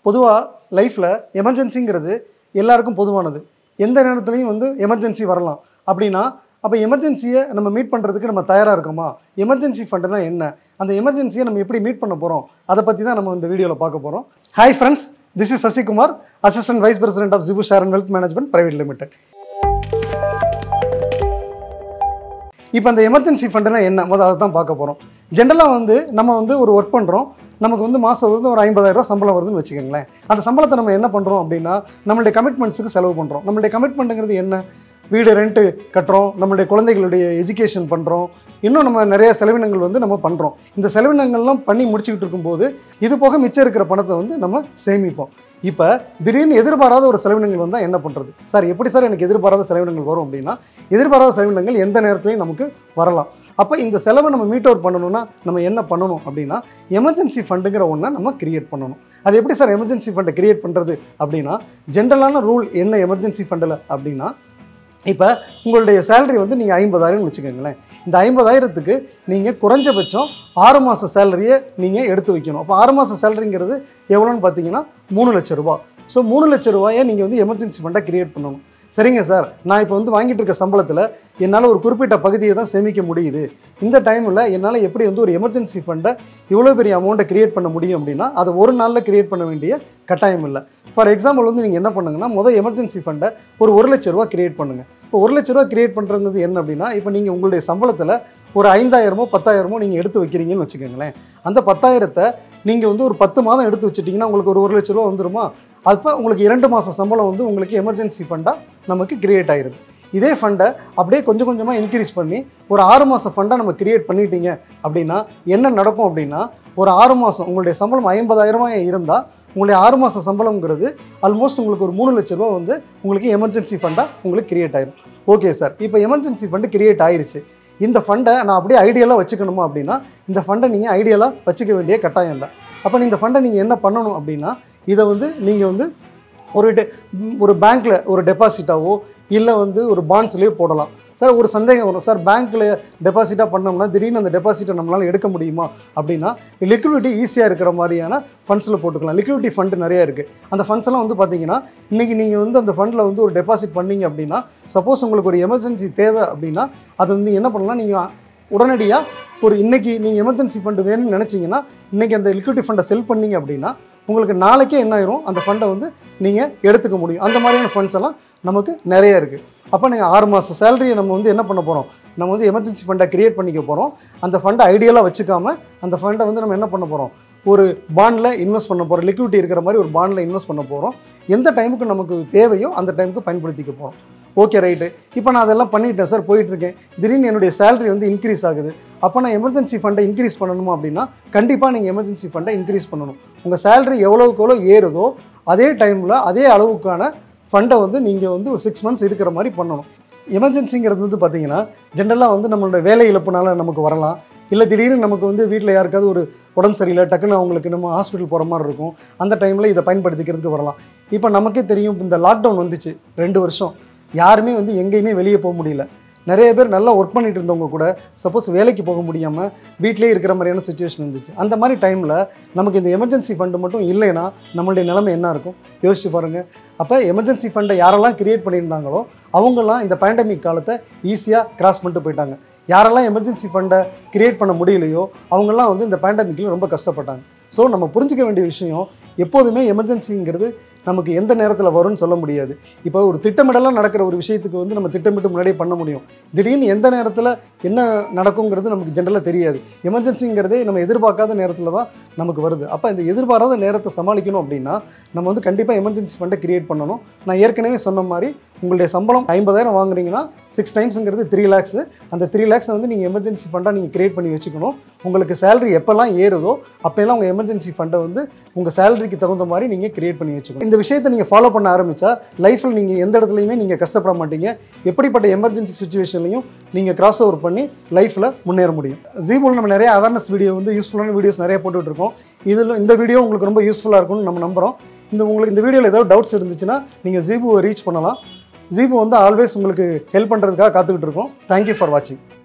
பொதுவாக லைஃப்பில் எமர்ஜென்சிங்கிறது எல்லாருக்கும் பொதுவானது எந்த நேரத்துலையும் வந்து எமர்ஜென்சி வரலாம் அப்படின்னா அப்போ எமர்ஜென்சியை நம்ம மீட் பண்ணுறதுக்கு நம்ம தயாராக இருக்கோமா எமர்ஜென்சி ஃபண்டுனா என்ன அந்த எமர்ஜென்சியை நம்ம எப்படி மீட் பண்ண போகிறோம் அதை பற்றி தான் நம்ம இந்த வீடியோவில் பார்க்க போகிறோம் hi friends this is Sasikumar assistant vice president of ஜிபு share and wealth management private limited இப்போ அந்த எமர்ஜென்சி ஃபண்டுனா என்ன முதல்ல அதை தான் பார்க்க போகிறோம் ஜென்ரலாக வந்து நம்ம வந்து ஒரு ஒர்க் பண்ணுறோம் நமக்கு வந்து மாதம் வந்து ஒரு 50000 ரூபாய் சம்பளம் வருதுன்னு வச்சுக்கோங்களேன் அந்த சம்பளத்தை நம்ம என்ன பண்ணுறோம் அப்படின்னா நம்மளுடைய கமிட்மெண்ட்ஸுக்கு செலவு பண்ணுறோம் நம்மளுடைய கமிட்மெண்ட்டுங்கிறது என்ன வீடு ரெண்ட்டு கட்டுறோம் நம்மளுடைய குழந்தைகளுடைய எஜுகேஷன் பண்ணுறோம் இன்னும் நம்ம நிறைய செலவினங்கள் வந்து நம்ம பண்ணுறோம் இந்த செலவினங்கள்லாம் பண்ணி முடிச்சுக்கிட்டு இருக்கும்போது இது போக மிச்சம் இருக்கிற பணத்தை வந்து நம்ம சேமிப்போம் இப்போ திடீர்னு எதிர்பாராத ஒரு செலவினங்கள் வந்தால் என்ன பண்ணுறது சார் எப்படி சார் எனக்கு எதிர்பாராத செலவினங்கள் வரும் அப்படின்னா எதிர்பாராத செலவினங்கள் எந்த நேரத்துலையும் நமக்கு வரலாம் அப்போ இந்த செலவை நம்ம மீட் அவுட் பண்ணணும்னா நம்ம என்ன பண்ணணும் அப்படின்னா எமர்ஜென்சி ஃபண்டுங்கிற ஒன்றை நம்ம கிரியேட் பண்ணணும் அது எப்படி சார் எமர்ஜென்சி ஃபண்டை கிரியேட் பண்ணுறது அப்படின்னா ஜென்ரலான ரூல் என்ன எமர்ஜென்சி ஃபண்டில் அப்படின்னா இப்போ உங்களுடைய சேலரி வந்து நீங்கள் ஐம்பதாயிரம்னு வச்சுக்கோங்களேன் இந்த ஐம்பதாயிரத்துக்கு நீங்கள் குறைஞ்சபட்சம் ஆறு மாத சேலரியை நீங்கள் எடுத்து வைக்கணும் அப்போ ஆறு மாத சேலரிங்கிறது எவ்வளோன்னு பார்த்தீங்கன்னா மூணு லட்ச ரூபா ஸோ மூணு லட்ச ரூபாயை நீங்கள் வந்து எமர்ஜென்சி ஃபண்டை கிரியேட் பண்ணணும் சரிங்க சார் நான் இப்போ வந்து வாங்கிட்டு இருக்க சம்பளத்தில் என்னால் ஒரு குறிப்பிட்ட பகுதியை தான் சேமிக்க முடியுது இந்த டைமில் என்னால் எப்படி வந்து ஒரு எமர்ஜென்சி ஃபண்டை இவ்வளோ பெரிய அமௌண்ட்டை கிரியேட் பண்ண முடியும் அப்படின்னா அதை ஒரு நாளில் கிரியேட் பண்ண வேண்டிய கட்டாயம் இல்லை ஃபார் எக்ஸாம்பிள் வந்து நீங்கள் என்ன பண்ணுங்கன்னா முதல் எமர்ஜென்சி ஃபண்டை ஒரு ஒரு லட்ச ரூபா கிரியேட் பண்ணுங்கள் இப்போ ஒரு லட்ச ரூபா கிரியேட் பண்ணுறது என்ன அப்படின்னா இப்போ நீங்கள் உங்களுடைய சம்பளத்தில் ஒரு ஐந்தாயிரமோ பத்தாயிரமோ நீங்கள் எடுத்து வைக்கிறீங்கன்னு வச்சுக்கோங்களேன் அந்த பத்தாயிரத்தை நீங்கள் வந்து ஒரு பத்து மாதம் எடுத்து வச்சுட்டிங்கன்னா உங்களுக்கு ஒரு ஒரு லட்ச ரூபா வந்துருமா அப்போ உங்களுக்கு இரண்டு மாதம் சம்பளம் வந்து உங்களுக்கு எமர்ஜென்சி ஃபண்டாக நமக்கு கிரியேட் ஆயிருது இதே ஃபண்டை அப்படியே கொஞ்சம் கொஞ்சமாக இன்க்ரீஸ் பண்ணி ஒரு ஆறு மாதம் ஃபண்டாக நம்ம கிரியேட் பண்ணிட்டீங்க அப்படின்னா என்ன நடக்கும் அப்படின்னா ஒரு ஆறு மாதம் உங்களுடைய சம்பளம் ஐம்பதாயிரமா இருந்தால் உங்களுடைய ஆறு மாத சம்பளம்ங்கிறது ஆல்மோஸ்ட் உங்களுக்கு ஒரு மூணு லட்ச ரூபா வந்து உங்களுக்கு எமர்ஜென்சி ஃபண்டாக உங்களுக்கு கிரியேட் ஆயிரும் ஓகே சார் இப்போ எமர்ஜென்சி ஃபண்டு கிரியேட் ஆயிருச்சு இந்த ஃபண்டை நான் அப்படியே ஐடியலாக வச்சுக்கணுமா அப்படின்னா இந்த ஃபண்டை நீங்கள் ஐடியலாக வச்சுக்க வேண்டிய கட்டாயம் இல்லை அப்போ இந்த ஃபண்டை நீங்கள் என்ன பண்ணணும் அப்படின்னா இதை வந்து நீங்கள் வந்து ஒரு டெ ஒரு பேங்க்கில் ஒரு டெபாசிட்டாவோ இல்லை வந்து ஒரு பாண்ட்ஸ்லேயோ போடலாம் சார் ஒரு சந்தேகம் வரும் சார் பேங்க்கில் டெபாசிட்டாக பண்ணோம்னா திடீர்னு அந்த டெபாசிட்டை நம்மளால் எடுக்க முடியுமா அப்படின்னா லிக்விடிட்டி ஈஸியாக இருக்கிற மாதிரியான ஃபண்ட்ஸில் போட்டுக்கலாம் லிக்விடிட்டி ஃபண்டு நிறையா இருக்குது அந்த ஃபண்ட்ஸ் எல்லாம் வந்து பார்த்தீங்கன்னா இன்றைக்கி நீங்கள் வந்து அந்த ஃபண்டில் வந்து ஒரு டெபாசிட் பண்ணீங்க அப்படின்னா சப்போஸ் உங்களுக்கு ஒரு எமர்ஜென்சி தேவை அப்படின்னா அது வந்து என்ன பண்ணலாம் நீங்கள் உடனடியாக ஒரு இன்னைக்கு நீங்கள் எமர்ஜென்சி ஃபண்டு வேணும்னு நினச்சிங்கன்னா இன்றைக்கி அந்த லிக்விடிட்டி ஃபண்டை செல் பண்ணீங்க அப்படின்னா உங்களுக்கு நாளைக்கே என்ன ஆயிரும் அந்த ஃபண்டை வந்து நீங்கள் எடுத்துக்க முடியும் அந்த மாதிரியான ஃபண்ட்ஸ் எல்லாம் நமக்கு நிறைய இருக்குது அப்போ நீங்கள் ஆறு மாத சேலரியை நம்ம வந்து என்ன பண்ண போகிறோம் நம்ம வந்து எமர்ஜென்சி ஃபண்டை கிரியேட் பண்ணிக்க போகிறோம் அந்த ஃபண்டை ஐடியலாக வச்சுக்காம அந்த ஃபண்டை வந்து நம்ம என்ன பண்ண போகிறோம் ஒரு பாண்டில் இன்வெஸ்ட் பண்ண போகிறோம் லிக்விடிட்டி இருக்கிற மாதிரி ஒரு பாண்டில் இன்வெஸ்ட் பண்ண போகிறோம் எந்த டைமுக்கு நமக்கு தேவையோ அந்த டைமுக்கு பயன்படுத்திக்க போகிறோம் ஓகே ரைட்டு இப்போ நான் அதெல்லாம் பண்ணிட்டேன் சார் போயிட்டுருக்கேன் திடீர்னு என்னுடைய சேலரி வந்து இன்க்ரீஸ் ஆகுது அப்போ நான் எமர்ஜென்சி ஃபண்டை இன்க்ரீஸ் பண்ணணுமா அப்படின்னா கண்டிப்பாக நீங்கள் எமர்ஜென்சி ஃபண்டை இன்க்ரீஸ் பண்ணணும் உங்கள் சேலரி எவ்வளோக்கு எவ்வளோ ஏறுதோ அதே டைமில் அதே அளவுக்கான ஃபண்டை வந்து நீங்கள் வந்து ஒரு சிக்ஸ் மந்த்ஸ் இருக்கிற மாதிரி பண்ணணும் எமர்ஜென்சிங்கிறது வந்து பார்த்தீங்கன்னா ஜென்ரலாக வந்து நம்மளோட வேலை இழப்புனால நமக்கு வரலாம் இல்லை திடீர்னு நமக்கு வந்து வீட்டில் யாருக்காவது ஒரு உடம்பு சரியில்லை டக்குன்னு அவங்களுக்கு நம்ம ஹாஸ்பிட்டல் போகிற மாதிரி இருக்கும் அந்த டைமில் இதை பயன்படுத்திக்கிறதுக்கு வரலாம் இப்போ நமக்கே தெரியும் இந்த லாக்டவுன் வந்துச்சு ரெண்டு வருஷம் யாருமே வந்து எங்கேயுமே வெளியே போக முடியல நிறைய பேர் நல்லா ஒர்க் பண்ணிட்டு இருந்தவங்க கூட சப்போஸ் வேலைக்கு போக முடியாமல் வீட்டிலே இருக்கிற மாதிரியான சுச்சுவேஷன் இருந்துச்சு அந்த மாதிரி டைமில் நமக்கு இந்த எமர்ஜென்சி ஃபண்டு மட்டும் இல்லைன்னா நம்மளுடைய நிலைமை என்ன இருக்கும் யோசிச்சு பாருங்கள் அப்போ எமர்ஜென்சி ஃபண்டை யாரெல்லாம் கிரியேட் பண்ணியிருந்தாங்களோ அவங்கெல்லாம் இந்த பேண்டமிக் காலத்தை ஈஸியாக கிராஸ் பண்ணிட்டு போயிட்டாங்க யாரெல்லாம் எமர்ஜென்சி ஃபண்டை கிரியேட் பண்ண முடியலையோ அவங்கெல்லாம் வந்து இந்த பேண்டமிக்கில் ரொம்ப கஷ்டப்பட்டாங்க ஸோ நம்ம புரிஞ்சிக்க வேண்டிய விஷயம் எப்போதுமே எமர்ஜென்சிங்கிறது நமக்கு எந்த நேரத்தில் வரும்னு சொல்ல முடியாது இப்போ ஒரு திட்டமிடலாம் நடக்கிற ஒரு விஷயத்துக்கு வந்து நம்ம திட்டமிட்டு முன்னாடியே பண்ண முடியும் திடீர்னு எந்த நேரத்தில் என்ன நடக்குங்கிறது நமக்கு ஜென்ரலாக தெரியாது எமர்ஜென்சிங்கிறதே நம்ம எதிர்பார்க்காத நேரத்தில் தான் நமக்கு வருது அப்போ இந்த எதிர்பாராத நேரத்தை சமாளிக்கணும் அப்படின்னா நம்ம வந்து கண்டிப்பாக எமர்ஜென்சி ஃபண்டை கிரியேட் பண்ணணும் நான் ஏற்கனவே சொன்ன மாதிரி உங்களுடைய சம்பளம் ஐம்பதாயிரம் வாங்குறீங்கன்னா சிக்ஸ் டைம்ஸுங்கிறது த்ரீ லேக்ஸு அந்த த்ரீ லேக்ஸை வந்து நீங்கள் எமர்ஜென்சி ஃபண்டாக நீங்கள் கிரியேட் பண்ணி வச்சுக்கணும் உங்களுக்கு சேலரி எப்போல்லாம் ஏறுதோ அப்போல்லாம் உங்கள் எமர்ஜென்சி ஃபண்டை வந்து உங்கள் சேலரிக்கு தகுந்த மாதிரி நீங்கள் கிரியேட் பண்ணி வச்சுக்கணும் இந்த விஷயத்தை நீங்கள் ஃபாலோ பண்ண ஆரம்பித்தா லைஃப்பில் நீங்கள் எந்த இடத்துலையுமே நீங்கள் கஷ்டப்பட மாட்டீங்க எப்படிப்பட்ட எமர்ஜென்சி சுச்சுவேஷன்லையும் நீங்கள் கிராஸ் ஓவர் பண்ணி லைஃப்பில் முன்னேற முடியும் ஜீபோல் நம்ம நிறைய அவேர்னஸ் வீடியோ வந்து யூஸ்ஃபுல்லான வீடியோஸ் நிறைய போட்டுட்டு இருக்கோம் இதில் இந்த வீடியோ உங்களுக்கு ரொம்ப யூஸ்ஃபுல்லாக இருக்கும்னு நம்ம நம்புகிறோம் இந்த உங்களுக்கு இந்த வீடியோவில் ஏதாவது டவுட்ஸ் இருந்துச்சுன்னா நீங்கள் ஜீபுவை ரீச் பண்ணலாம் ஜீபு வந்து ஆல்வேஸ் உங்களுக்கு ஹெல்ப் பண்ணுறதுக்காக காத்துக்கிட்டு இருக்கோம் தேங்க்யூ ஃபார் வாட்சிங்